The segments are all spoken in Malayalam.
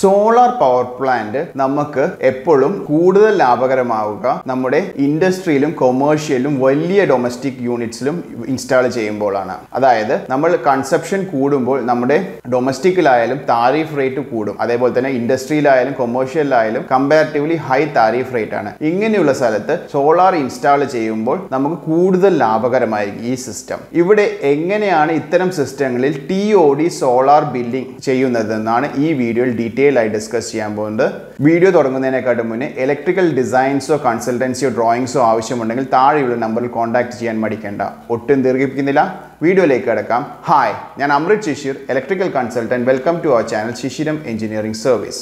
സോളാർ പവർ പ്ലാന്റ് നമുക്ക് എപ്പോഴും കൂടുതൽ ലാഭകരമാവുക നമ്മുടെ ഇൻഡസ്ട്രിയിലും കൊമേഴ്ഷ്യലും വലിയ ഡൊമസ്റ്റിക് യൂണിറ്റ്സിലും ഇൻസ്റ്റാൾ ചെയ്യുമ്പോഴാണ് അതായത് നമ്മൾ കൺസപ്ഷൻ കൂടുമ്പോൾ നമ്മുടെ ഡൊമസ്റ്റിക്കിലായാലും താരിഫ് റേറ്റ് കൂടും അതേപോലെ തന്നെ ഇൻഡസ്ട്രിയിലായാലും കൊമേഴ്ഷ്യലിലായാലും കമ്പാരിറ്റീവ്ലി ഹൈ താരിഫ് റേറ്റ് ആണ് ഇങ്ങനെയുള്ള സ്ഥലത്ത് സോളാർ ഇൻസ്റ്റാൾ ചെയ്യുമ്പോൾ നമുക്ക് കൂടുതൽ ലാഭകരമായിരിക്കും ഈ സിസ്റ്റം ഇവിടെ എങ്ങനെയാണ് ഇത്തരം സിസ്റ്റങ്ങളിൽ T O D solar billing ചെയ്യുന്നതെന്നാണ് ഈ വീഡിയോയിൽ ഡീറ്റെയിൽ ആയി ഡിസ്കസ് ചെയ്യാൻ പോകുന്നത് വീഡിയോ തുടങ്ങുന്നതിനെക്കാട്ടും മുന്നേ ഇലക്ട്രിക്കൽ ഡിസൈൻസോ കൺസൾട്ടൻസിയോ ഡ്രോയിങ്സോ ആവശ്യമുണ്ടെങ്കിൽ താഴെയുള്ള നമ്പറിൽ കോൺടാക്ട് ചെയ്യാൻ മടിക്കേണ്ട ഒട്ടും ദീർഘിപ്പിക്കുന്നില്ല വീഡിയോയിലേക്ക് കിടക്കാം ഹായ് ഞാൻ Amrit Shishir electrical consultant welcome to our channel Shishiram engineering service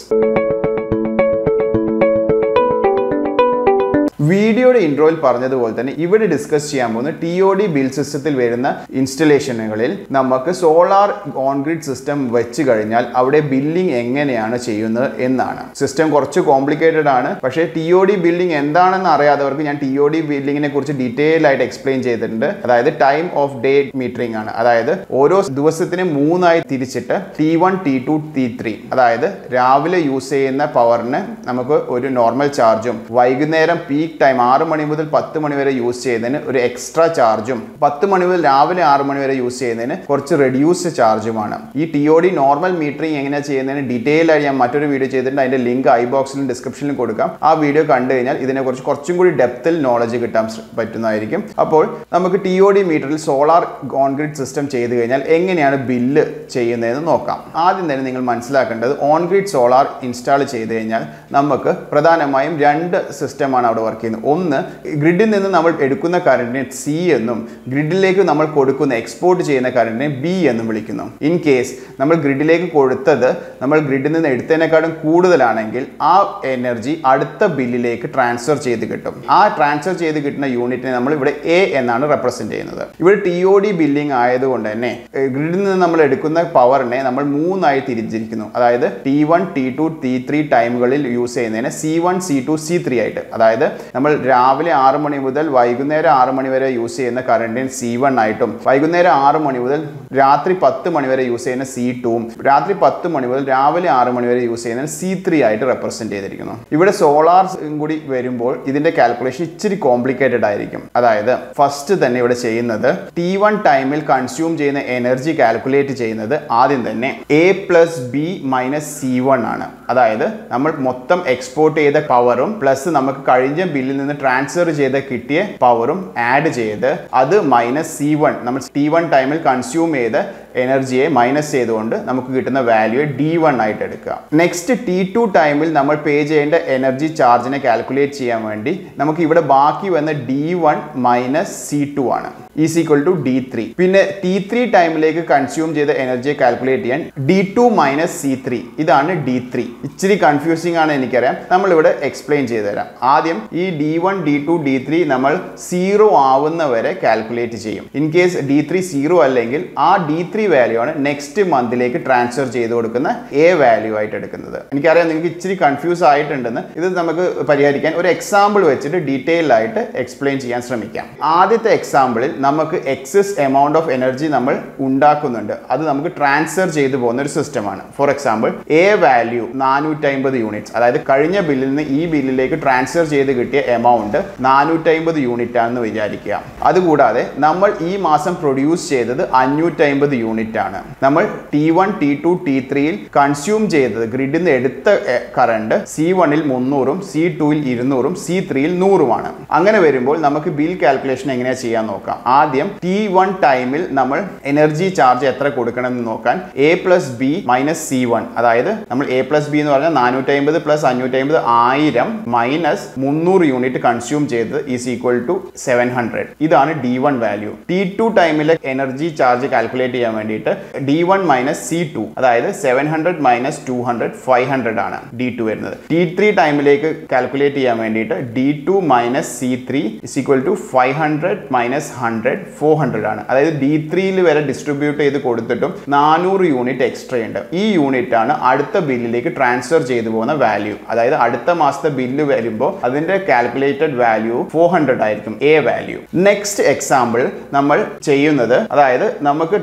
വീഡിയോയുടെ ഇൻട്രോയിൽ പറഞ്ഞതുപോലെ തന്നെ ഇവിടെ ഡിസ്കസ് ചെയ്യാൻ പോകുന്ന ടി ഒ ഡി ബിൽ സിസ്റ്റത്തിൽ വരുന്ന ഇൻസ്റ്റലേഷനുകളിൽ നമുക്ക് സോളാർ ഓൺഗ്രിഡ് സിസ്റ്റം വെച്ച് കഴിഞ്ഞാൽ അവിടെ ബില്ലിംഗ് എങ്ങനെയാണ് ചെയ്യുന്നത് എന്നാണ് സിസ്റ്റം കുറച്ച് കോംപ്ലിക്കേറ്റഡ് ആണ് പക്ഷേ ടി ഒ ഡി ബില്ലിംഗ് എന്താണെന്ന് അറിയാത്തവർക്ക് ഞാൻ ടി ഒ ഡി ബില്ലിങ്ങിനെ കുറിച്ച് ഡീറ്റെയിൽ ആയിട്ട് എക്സ്പ്ലെയിൻ ചെയ്തിട്ടുണ്ട് അതായത് ടൈം ഓഫ് ഡേ മീറ്ററിംഗ് ആണ് അതായത് ഓരോ ദിവസത്തിനും മൂന്നായി തിരിച്ചിട്ട് T one T two T three അതായത് രാവിലെ യൂസ് ചെയ്യുന്ന പവറിന് നമുക്ക് ഒരു നോർമൽ ചാർജും വൈകുന്നേരം പീക്ക് ടൈം ആറ് മണി മുതൽ പത്ത് മണി വരെ യൂസ് ചെയ്യുന്നതിന് ഒരു എക്സ്ട്രാ ചാർജും പത്ത് മണി മുതൽ രാവിലെ ആറ് മണി വരെ യൂസ് ചെയ്യുന്നതിന് കുറച്ച് റെഡ്യൂസ്ഡ് ചാർജുമാണ് ഈ T O D normal metering എങ്ങനെയാണ് ചെയ്യുന്നതിന് ഡീറ്റെയിൽ ആയി ഞാൻ മറ്റൊരു വീഡിയോ ചെയ്തിട്ടുണ്ട് അതിന്റെ ലിങ്ക് ഐ ബോക്സിലും ഡിസ്ക്രിപ്ഷനിലും കൊടുക്കാം ആ വീഡിയോ കണ്ടു കഴിഞ്ഞാൽ ഇതിനെക്കുറിച്ച് കുറച്ചും കൂടി ഡെപ്തിൽ നോളജ് കിട്ടാൻ ശ്ര- പറ്റുന്നതായിരിക്കും അപ്പോൾ നമുക്ക് ടി ഒ ഡി മീറ്ററിൽ സോളാർ ഓൺഗ്രിഡ് സിസ്റ്റം ചെയ്ത് കഴിഞ്ഞാൽ എങ്ങനെയാണ് ബില്ല് ചെയ്യുന്നതെന്ന് നോക്കാം ആദ്യം തന്നെ നിങ്ങൾ മനസ്സിലാക്കേണ്ടത് ഓൺഗ്രിഡ് സോളാർ ഇൻസ്റ്റാൾ ചെയ്ത് കഴിഞ്ഞാൽ നമുക്ക് പ്രധാനമായും രണ്ട് സിസ്റ്റമാണ് അവിടെ വർക്ക് ചെയ്യുന്നത് ഒന്ന് ഗ്രിഡിൽ നിന്ന് നമ്മൾ എടുക്കുന്ന കറണ്ടിനെ സി എന്നും ഗ്രിഡിലേക്ക് നമ്മൾ കൊടുക്കുന്ന എക്സ്പോർട്ട് ചെയ്യുന്ന കറണ്ടിനെ ബി എന്നും വിളിക്കുന്നു ഇൻ കേസ് നമ്മൾ ഗ്രിഡിലേക്ക് കൊടുത്തത് നമ്മൾ ഗ്രിഡിൽ നിന്ന് എടുത്തതിനേക്കാളും കൂടുതലാണെങ്കിൽ ആ എനർജി അടുത്ത ബില്ലിലേക്ക് ട്രാൻസ്ഫർ ചെയ്ത് കിട്ടും ആ ട്രാൻസ്ഫർ ചെയ്ത് കിട്ടുന്ന യൂണിറ്റിനെ നമ്മൾ ഇവിടെ എ എന്നാണ് റെപ്രസെന്റ് ചെയ്യുന്നത് ഇവിടെ ടി ഒ ഡി ബില്ലിംഗ് ആയതുകൊണ്ട് തന്നെ ഗ്രിഡിൽ നിന്ന് നമ്മൾ എടുക്കുന്ന പവറിനെ നമ്മൾ മൂന്നായി തിരിച്ചിരിക്കുന്നു അതായത് T one T two T three ടൈമുകളിൽ യൂസ് ചെയ്യുന്നതിന് C one C two C three ആയിട്ട് അതായത് നമ്മൾ രാവിലെ ആറ് മണി മുതൽ വൈകുന്നേരം ആറ് മണി വരെ യൂസ് ചെയ്യുന്ന കറണ്ടിന് സി വൺ ആയിട്ടും വൈകുന്നേരം ആറ് മണി മുതൽ രാത്രി പത്ത് മണി വരെ യൂസ് ചെയ്യുന്ന സി ടുവും രാത്രി പത്ത് മണി മുതൽ രാവിലെ ആറ് മണി വരെ യൂസ് ചെയ്യുന്ന സി ത്രീ ആയിട്ട് റെപ്രസെന്റ് ചെയ്തിരിക്കുന്നു ഇവിടെ സോളാർ കൂടി വരുമ്പോൾ ഇതിന്റെ കാൽക്കുലേഷൻ ഇച്ചിരി കോംപ്ലിക്കേറ്റഡ് ആയിരിക്കും അതായത് ഫസ്റ്റ് തന്നെ ഇവിടെ ചെയ്യുന്നത് ടി വൺ ടൈമിൽ കൺസ്യൂം ചെയ്യുന്ന എനർജി കാൽക്കുലേറ്റ് ചെയ്യുന്നത് ആദ്യം തന്നെ A plus B minus C one ആണ് അതായത് നമ്മൾ മൊത്തം എക്സ്പോർട്ട് ചെയ്ത പവറും പ്ലസ് നമുക്ക് കഴിഞ്ഞ ബില്ലിൽ നിന്ന് ട്രാൻസ്ഫർ ചെയ്ത കിട്ടിയ പവറും ആഡ് ചെയ്ത് അത് മൈനസ് സി വൺ നമ്മൾ ടി വൺ ടൈമിൽ കൺസ്യൂം ചെയ്ത എനർജിയെ മൈനസ് ചെയ്തുകൊണ്ട് നമുക്ക് കിട്ടുന്ന വാല്യൂ ഡി വൺ ആയിട്ട് എടുക്കുക നെക്സ്റ്റ് ടി ടു ടൈമിൽ നമ്മൾ പേ ചെയ്യേണ്ട എനർജി ചാർജിനെ കാൽക്കുലേറ്റ് ചെയ്യാൻ വേണ്ടി നമുക്ക് ഇവിടെ ബാക്കി വന്ന D one minus C two ആണ് is equal to D three പിന്നെ ടി ത്രീ ടൈമിലേക്ക് കൺസ്യൂം ചെയ്ത എനർജിയെ കാൽക്കുലേറ്റ് ചെയ്യാൻ D two minus C three ഇതാണ് ഡി ത്രീ ഇച്ചിരി കൺഫ്യൂസിംഗ് ആണ് എനിക്കറിയാം നമ്മളിവിടെ എക്സ്പ്ലെയിൻ ചെയ്തു തരാം ആദ്യം ഈ D one D two D three നമ്മൾ സീറോ ആവുന്ന വരെ കാൽക്കുലേറ്റ് ചെയ്യും in case D three zero അല്ലെങ്കിൽ ആ ഡി ത്രീ വാല്യൂ ആണ് നെക്സ്റ്റ് മന്തിലേക്ക് ട്രാൻസ്ഫർ ചെയ്ത് കൊടുക്കുന്ന എ വാല്യൂ ആയിട്ട് എടുക്കുന്നത് എനിക്കറിയാം നിങ്ങൾക്ക് ഇച്ചിരി കൺഫ്യൂസ് ആയിട്ടുണ്ടെന്ന് ഇത് നമുക്ക് പരിഹരിക്കാൻ ഒരു എക്സാമ്പിൾ വെച്ചിട്ട് ഡീറ്റെയിൽ ആയിട്ട് എക്സ്പ്ലെയിൻ ചെയ്യാൻ ശ്രമിക്കാം ആദ്യത്തെ എക്സാമ്പിളിൽ നമുക്ക് എക്സസ് എമൗണ്ട് ഓഫ് എനർജി നമ്മൾ ഉണ്ടാക്കുന്നുണ്ട് അത് നമുക്ക് ട്രാൻസ്ഫർ ചെയ്തു പോകുന്ന ഒരു സിസ്റ്റമാണ് ഫോർ എക്സാമ്പിൾ എ വാല്യൂ നാനൂറ്റി അമ്പത് യൂണിറ്റ്സ് അതായത് കഴിഞ്ഞ ബില്ലിൽ നിന്ന് ഈ ബില്ലിലേക്ക് ട്രാൻസ്ഫർ ചെയ്ത് കിട്ടിയ എമൗണ്ട് നാനൂറ്റി അമ്പത് യൂണിറ്റ് ആണെന്ന് വിചാരിക്കുക അതുകൂടാതെ നമ്മൾ ഈ മാസം പ്രൊഡ്യൂസ് ചെയ്തത് അഞ്ഞൂറ്റി അമ്പത് യൂണിറ്റ് ആണ് നമ്മൾ T one T two T ത്രീയിൽ കൺസ്യൂം ചെയ്തത് ഗ്രിഡിൽ നിന്ന് എടുത്ത കറണ്ട് സി വണ്ണിൽ മുന്നൂറും സി ടുവിൽ ഇരുന്നൂറും സി ത്രീയിൽ നൂറുമാണ് അങ്ങനെ വരുമ്പോൾ നമുക്ക് ബിൽ കാൽക്കുലേഷൻ എങ്ങനെയാ ചെയ്യാൻ നോക്കാം ആദ്യം ടി വൺ ടൈമിൽ നമ്മൾ എനർജി ചാർജ് എത്ര കൊടുക്കണം എന്ന് നോക്കാൻ A plus B minus C one അതായത് നമ്മൾ എ പ്ലസ് ബി എന്ന് പറഞ്ഞാൽ നാനൂറ്റി അമ്പത് പ്ലസ് അഞ്ഞൂറ്റി അമ്പത് ആയിരം മൈനസ് മുന്നൂറ് യൂണിറ്റ് കൺസ്യൂം ചെയ്തത് is equal to seven hundred ഇതാണ് D one value T two ടൈമിലെ എനർജി ചാർജ് കാൽക്കുലേറ്റ് ചെയ്യാൻ വേണ്ടിയിട്ട് D one minus C two അതായത് seven hundred minus two hundred five hundred ആണ് ഡി ടു വരുന്നത് ടി ത്രീ ടൈമിലേക്ക് കാൽക്കുലേറ്റ് ചെയ്യാൻ വേണ്ടിയിട്ട് D two minus C three is equal to five hundred minus hundred four hundred ആണ് അതായത് ഡി ത്രീയിൽ വരെ ഡിസ്ട്രിബ്യൂട്ട് ചെയ്ത് കൊടുത്തിട്ടും നാനൂറ് യൂണിറ്റ് എക്സ്ട്രാ ഉണ്ട് ഈ യൂണിറ്റ് ആണ് അടുത്ത ബില്ലിലേക്ക് ട്രാൻസ്ഫർ ചെയ്തു പോകുന്ന വാല്യൂ അതായത് അടുത്ത മാസത്തെ ബില്ല് വരുമ്പോൾ അതിന്റെ കാൽക്കുലേറ്റഡ് വാല്യൂ ഫോർ ഹൺഡ്രഡ് ആയിരിക്കും എ വാല്യൂ നെക്സ്റ്റ് എക്സാമ്പിൾ നമ്മൾ ചെയ്യുന്നത് അതായത് നമുക്ക് നെക്സ്റ്റ്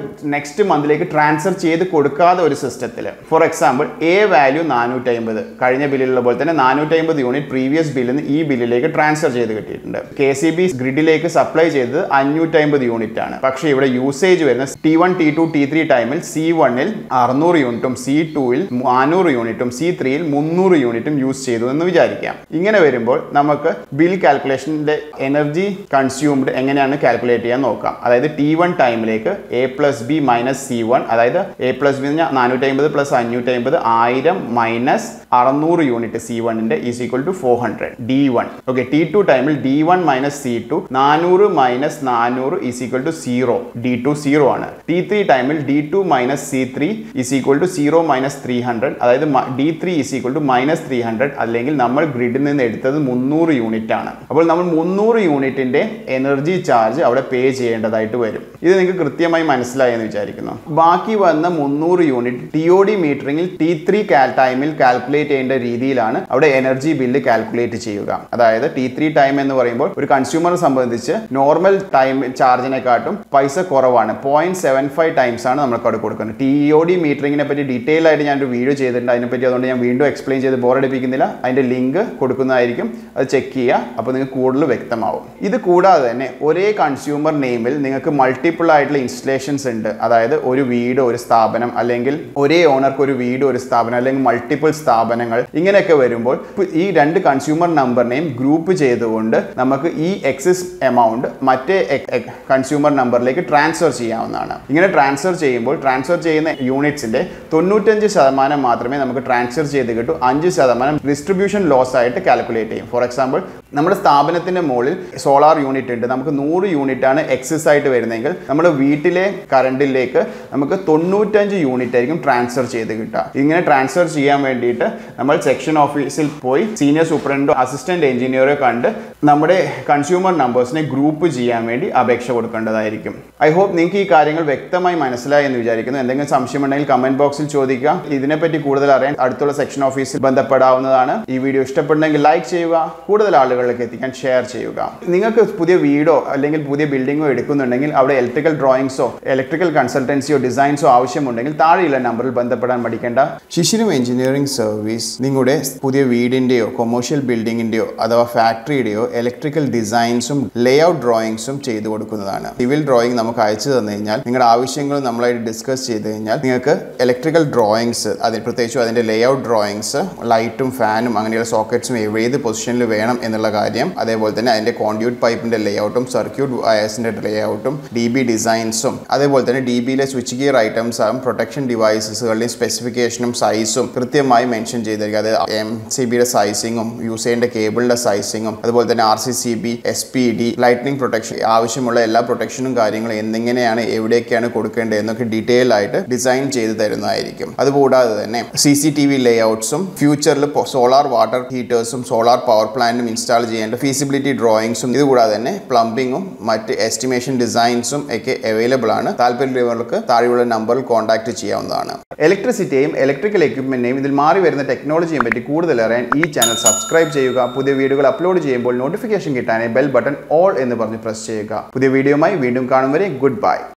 നെക്സ്റ്റ് മന്തിലേക്ക് ട്രാൻസ്ഫർ ചെയ്ത് കൊടുക്കാതെ ഒരു സിസ്റ്റത്തിൽ ഫോർ എക്സാമ്പിൾ എ വാല്യൂ നാനൂറ്റി അമ്പത് കഴിഞ്ഞ ബില്ലിലുള്ള പോലെ തന്നെ നാനൂറ്റി അമ്പത് യൂണിറ്റ് പ്രീവിയസ് ബില്ലിൽ നിന്ന് ഈ ബില്ലിലേക്ക് ട്രാൻസ്ഫർ ചെയ്ത് കിട്ടിയിട്ടുണ്ട് കെ സി ബി ഗ്രിഡിലേക്ക് സപ്ലൈ ചെയ്തത് അഞ്ഞൂറ്റി അമ്പത് യൂണിറ്റ് ആണ് പക്ഷേ ഇവിടെ യൂസേജ് വരുന്ന T one T two T three ടൈമിൽ സി വണ്ണിൽ അറുന്നൂറ് യൂണിറ്റും സി ടുവിൽ നാനൂറ് യൂണിറ്റും സി ത്രീയിൽ മുന്നൂറ് യൂണിറ്റും യൂസ് ചെയ്തു എന്ന് വിചാരിക്കാം ഇങ്ങനെ വരുമ്പോൾ നമുക്ക് ബിൽ കാൽക്കുലേഷൻ്റെ എനർജി കൺസ്യൂംഡ് എങ്ങനെയാണ് കാൽക്കുലേറ്റ് ചെയ്യാൻ നോക്കാം അതായത് ടി വൺ ടൈമിലേക്ക് A plus B minus C one അതായത് എ പ്ലസ് ബി നാനൂറ്റി അമ്പത് പ്ലസ് അഞ്ഞൂറ്റി അമ്പത് ആയിരം മൈനസ് അറുന്നൂറ് യൂണിറ്റ് സി വണ്ണിന്റെ is equal to four hundred D one okay T two ടൈമിൽ D one minus C two നാനൂറ് മൈനസ് നാനൂറ് is equal to zero D two zero ആണ് ടി ത്രീ ടൈമിൽ D two minus C three is equal to zero minus three hundred അതായത് D three is equal to minus three hundred അല്ലെങ്കിൽ നമ്മൾ ഗ്രിഡിൽ നിന്ന് എടുത്തത് മുന്നൂറ് യൂണിറ്റ് ആണ് അപ്പോൾ നമ്മൾ മുന്നൂറ് യൂണിറ്റിന്റെ എനർജി ചാർജ് അവിടെ പേ ചെയ്യേണ്ടതായിട്ട് വരും ഇത് നിങ്ങൾക്ക് കൃത്യമായി മനസ്സിലായി എന്ന് വിചാരിക്കുന്നു ബാക്കി വന്ന മുന്നൂറ് യൂണിറ്റ് ടി ഒ ഡി മീറ്ററിംഗിൽ ടി ത്രീ ടൈമിൽ കാൽക്കുലേറ്റ് ചെയ്യേണ്ട രീതിയിലാണ് അവിടെ എനർജി ബില്ല് കാൽക്കുലേറ്റ് ചെയ്യുക അതായത് ടി ത്രീ ടൈം എന്ന് പറയുമ്പോൾ ഒരു കൺസ്യൂമറെ സംബന്ധിച്ച് നോർമൽ ടൈം ചാർജിനെക്കാട്ടും പൈസ കുറവാണ് പോയിന്റ് സെവൻ ഫൈവ് ടൈംസ് ആണ് നമുക്ക് അവിടെ കൊടുക്കുന്നത് ടി ഒ ഡി മീറ്ററിങ്ങിനെ പറ്റി ഡീറ്റെയിൽ ആയിട്ട് ഞാൻ ഒരു വീഡിയോ ചെയ്തിട്ടുണ്ട് അതിനെപ്പറ്റി അതുകൊണ്ട് ഞാൻ വീണ്ടും എക്സ്പ്ലെയിൻ ചെയ്ത് ബോറടിപ്പിക്കുന്നില്ല അതിന്റെ ലിങ്ക് കൊടുക്കുന്നതായിരിക്കും അത് ചെക്ക് ചെയ്യുക അപ്പോൾ നിങ്ങൾക്ക് കൂടുതൽ വ്യക്തമാവും ഇത് കൂടാതെ തന്നെ ഒരേ കൺസ്യൂമർ നെയിമിൽ നിങ്ങൾക്ക് മൾട്ടിപ്പിൾ ആയിട്ടുള്ള ഇൻസ്റ്റലേഷൻസ് ഉണ്ട് അതായത് ഒരു വീട് ഒരു സ്ഥാപനം അല്ലെങ്കിൽ ഒരേ ഓണർക്ക് ഒരു വീട് ഒരു സ്ഥാപനം അല്ലെങ്കിൽ മൾട്ടിപ്പിൾ സ്ഥാപനങ്ങൾ ഇങ്ങനെയൊക്കെ വരുമ്പോൾ ഇപ്പൊ ഈ രണ്ട് കൺസ്യൂമർ നമ്പറിനെയും ഗ്രൂപ്പ് ചെയ്തുകൊണ്ട് നമുക്ക് ഈ എക്സിസ് എമൗണ്ട് മറ്റേ കൺസ്യൂമർ നമ്പറിലേക്ക് ട്രാൻസ്ഫർ ചെയ്യാവുന്നതാണ് ഇങ്ങനെ ട്രാൻസ്ഫർ ചെയ്യുമ്പോൾ ട്രാൻസ്ഫർ ചെയ്യുന്ന യൂണിറ്റ്സിന്റെ തൊണ്ണൂറ്റഞ്ച് ശതമാനം മാത്രമേ നമുക്ക് ട്രാൻസ്ഫർ ചെയ്ത് കിട്ടൂ അഞ്ച് ശതമാനം ഡിസ്ട്രിബ്യൂഷൻ ലോസ് ആയിട്ട് കാൽക്കുലേറ്റ് ചെയ്യും ഫോർ എക്സാമ്പിൾ നമ്മുടെ സ്ഥാപനത്തിന്റെ മുകളിൽ സോളാർ യൂണിറ്റ് ഉണ്ട് നമുക്ക് നൂറ് യൂണിറ്റ് ആണ് എക്സസ് ആയിട്ട് വരുന്നതെങ്കിൽ നമ്മുടെ വീട്ടിലെ കറണ്ടിലേക്ക് നമുക്ക് തൊണ്ണൂറ്റഞ്ച് യൂണിറ്റ് ആയിരിക്കും ട്രാൻസ്ഫർ ചെയ്ത് കിട്ടുക ഇങ്ങനെ ട്രാൻസ്ഫർ ചെയ്യാൻ വേണ്ടിയിട്ട് നമ്മൾ സെക്ഷൻ ഓഫീസിൽ പോയി സീനിയർ സൂപ്രണ്ടോ അസിസ്റ്റന്റ് എഞ്ചിനീയറോ കണ്ട് നമ്മുടെ കൺസ്യൂമർ നമ്പേഴ്സിനെ ഗ്രൂപ്പ് ചെയ്യാൻ വേണ്ടി അപേക്ഷ കൊടുക്കേണ്ടതായിരിക്കും ഐ ഹോപ്പ് നിങ്ങൾക്ക് ഈ കാര്യങ്ങൾ വ്യക്തമായി മനസ്സിലായി എന്ന് വിചാരിക്കുന്നു എന്തെങ്കിലും സംശയമുണ്ടെങ്കിൽ കമന്റ് ബോക്സിൽ ചോദിക്കുക ഇതിനെപ്പറ്റി കൂടുതൽ അറിയാൻ അടുത്തുള്ള സെക്ഷൻ ഓഫീസിൽ ബന്ധപ്പെടാവുന്നതാണ് ഈ വീഡിയോ ഇഷ്ടപ്പെടുന്നെങ്കിൽ ലൈക്ക് ചെയ്യുക കൂടുതൽ ആളുകളിലേക്ക് എത്തിക്കാൻ ഷെയർ ചെയ്യുക നിങ്ങൾക്ക് പുതിയ വീടോ അല്ലെങ്കിൽ പുതിയ ബിൽഡിങ്ങോ എടുക്കുന്നുണ്ടെങ്കിൽ അവിടെ ഇലക്ട്രിക്കൽ ഡ്രോയിങ്സോ ഇലക്ട്രിക്കൽ കൺസൾട്ടൻസിയോ ഡിസൈൻസോ ആവശ്യമുണ്ടെങ്കിൽ താഴെയുള്ള നമ്പറിൽ ബന്ധപ്പെടാൻ മടിക്കേണ്ട ശിശിരം എഞ്ചിനീയറിംഗ് സർവീസ് നിങ്ങളുടെ പുതിയ വീടിൻ്റെയോ കൊമേഴ്ഷ്യൽ ബിൽഡിങ്ങിൻ്റെയോ അഥവാ ഫാക്ടറിയുടെയോ ഇലക്ട്രിക്കൽ ഡിസൈൻസും ലേ ഔട്ട് ഡ്രോയിങ്സും ചെയ്തു കൊടുക്കുന്നതാണ് സിവിൽ ഡ്രോയിങ് നമുക്ക് അയച്ചു തന്നു കഴിഞ്ഞാൽ നിങ്ങളുടെ ആവശ്യങ്ങളും നമ്മളായിട്ട് ഡിസ്കസ് ചെയ്ത് കഴിഞ്ഞാൽ നിങ്ങൾക്ക് ഇലക്ട്രിക്കൽ ഡ്രോയിങ്സ് അതിൽ പ്രത്യേകിച്ചും അതിൻ്റെ ലേ ഔട്ട് ഡ്രോയിങ്സ് ലൈറ്റും ഫാനും അങ്ങനെയുള്ള സോക്കറ്റ്സും ഏത് പൊസിഷനിൽ വേണം എന്നുള്ള കാര്യം അതേപോലെ തന്നെ അതിൻ്റെ കോൺഡ്യൂട്ട് പൈപ്പിൻ്റെ ലേ ഔട്ടും സർക്യൂട്ട് വയേഴ്സിൻ്റെ ലേ ഔട്ടും ഡി ബി ഡിസൈൻസും അതേപോലെ തന്നെ ഡി ബിയിലെ സ്വിച്ച് ഗിയർ ഐറ്റംസ് ആകും പ്രൊട്ടക്ഷൻ ഡിവൈസസുകളുടെയും സ്പെസിഫിക്കേഷനും സൈസും കൃത്യമായി മെൻഷൻ ചെയ്തിരിക്കും അത് എം സി ബിയുടെ സൈസിങ്ങും യൂസ് ചെയ്യേണ്ട കേബിളിൻ്റെ സൈസിങ്ങും അതുപോലെ തന്നെ R C C B S P D lightning protection ആവശ്യമുള്ള എല്ലാ പ്രൊട്ടക്ഷനും കാര്യങ്ങളും എന്തെങ്ങനെയാണ് എവിടെയൊക്കെയാണ് കൊടുക്കേണ്ടത് എന്നൊക്കെ ഡീറ്റെയിൽ ആയിട്ട് ഡിസൈൻ ചെയ്ത് തരുന്നതായിരിക്കും അതുകൂടാതെ തന്നെ സി സി ടി വി ലേ ഔട്ട്സും ഫ്യൂച്ചറിൽ സോളാർ വാട്ടർ ഹീറ്റേഴ്സും സോളാർ പവർ പ്ലാന്റും ഇൻസ്റ്റാൾ ചെയ്യേണ്ട ഫീസിബിലിറ്റി ഡ്രോയിങ്സും ഇതുകൂടാതെ തന്നെ പ്ലംബിങ്ങും മറ്റ് എസ്റ്റിമേഷൻ ഡിസൈൻസും ഒക്കെ അവൈലബിൾ ആണ് താല്പര്യമുള്ളവർക്ക് താഴെയുള്ള നമ്പറിൽ കോൺടാക്ട് ചെയ്യാവുന്നതാണ് ഇലക്ട്രിസിറ്റിയെയും ഇലക്ട്രിക്കൽ എക്യുപ്മെന്റിനെയും ഇതിൽ മാറി വരുന്ന ടെക്നോളജിയെ പറ്റി കൂടുതൽ അറിയാൻ ഈ ചാനൽ സബ്സ്ക്രൈബ് ചെയ്യുക പുതിയ വീഡിയോകൾ അപ്ലോഡ് ചെയ്യുമ്പോൾ നോട്ടിഫിക്കേഷൻ കിട്ടാനായി ബെൽ ബട്ടൺ ഓൾ എന്ന് പറഞ്ഞ് പ്രസ് ചെയ്യുക പുതിയ വീഡിയോയുമായി വീണ്ടും കാണും വരെ ഗുഡ് ബൈ